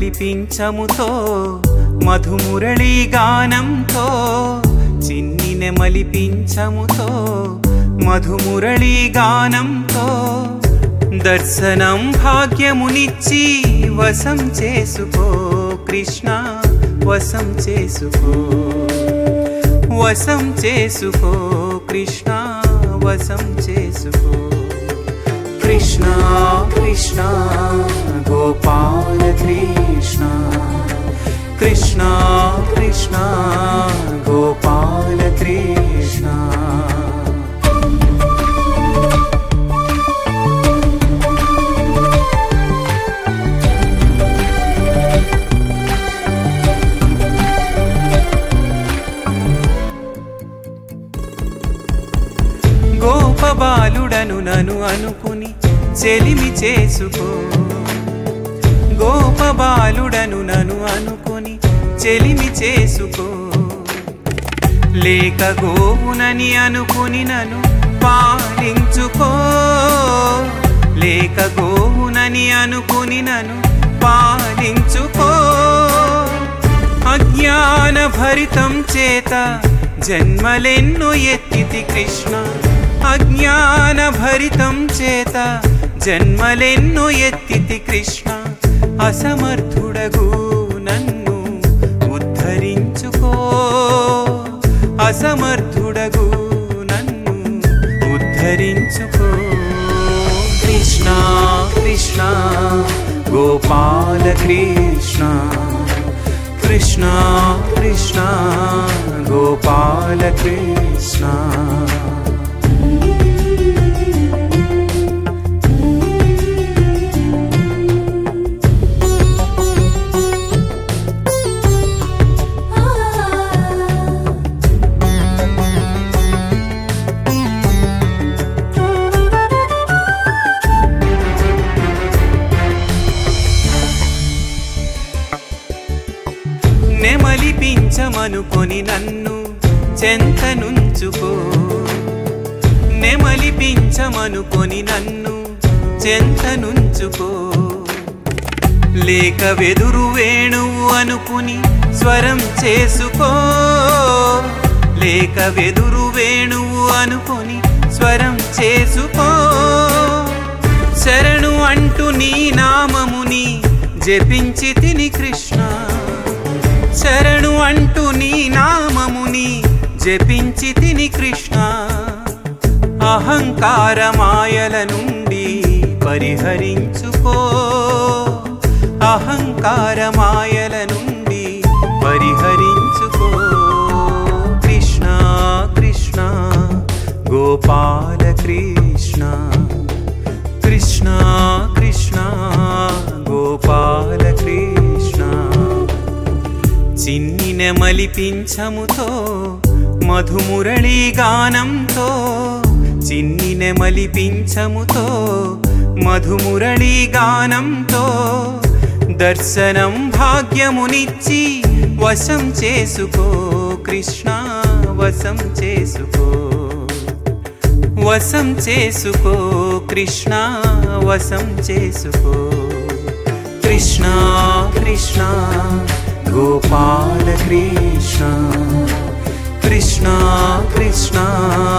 నెమలిపించముతో మధుమురళీ గానంతో చిన్ని నెమలిపించముతో మధుమురళీ గానంతో దర్శనం భాగ్యమునిచ్చి వసం చేసుకో కృష్ణ వసం చేసుకో వసం చేసుకో కృష్ణ వసం చేసుకో కృష్ణ కృష్ణ గోపాల కృష్ణ కృష్ణ కృష్ణ గోపాల కృష్ణ గోపబాలుడను నను అనుకుని చెలిమి చేసుకో గోపబాలుడను నను అనుకుని చెలిమి చేసుకో లేక గోవునని అనుకుని నన్ను పాలించుకో లేక గోవునని అనుకుని నన్ను పాలించుకో అజ్ఞాన భరితం చేత జన్మలెన్నో ఎత్తితి కృష్ణ అజ్ఞాన భరితం చేత జన్మలెన్నో ఎత్తితి కృష్ణ అసమర్థుడగు నన్ను ఉద్ధరించుకో అసమర్థుడగు నన్ను ఉద్ధరించుకో కృష్ణ కృష్ణ గోపాల కృష్ణ కృష్ణ కృష్ణ గోపాల కృష్ణ నెమలిపించమనుకొని నన్ను చెంతనుంచుకో నెమలిపించమనుకొని నన్ను చెంతనుంచుకో లేక వెదురు వేణువు అనుకుని స్వరం చేసుకో లేక వెదురు వేణువు అనుకుని స్వరం చేసుకో శరణు అంటూ నీ నామముని జపించి తిని కృష్ణ శరణు అంటూ నీ నామముని జపించి తిని కృష్ణ అహంకారమాయల నుండి పరిహరించుకో అహంకారమాయల నుండి పరిహరించుకో కృష్ణ కృష్ణ గోపాల కృష్ణ కృష్ణ కృష్ణ గోపాల కృష్ణ చిన్ని నెమలిపించముతో మధుమురళీ గానంతో చిన్ని నెమలిపించముతో మధుమురళీ గానంతో దర్శనం భాగ్యమునిచ్చి వశం చేసుకో కృష్ణ వశం చేసుకో వశం చేసుకో కృష్ణ వశం చేసుకో కృష్ణ కృష్ణ గోపాల కృష్ణ కృష్ణ కృష్ణ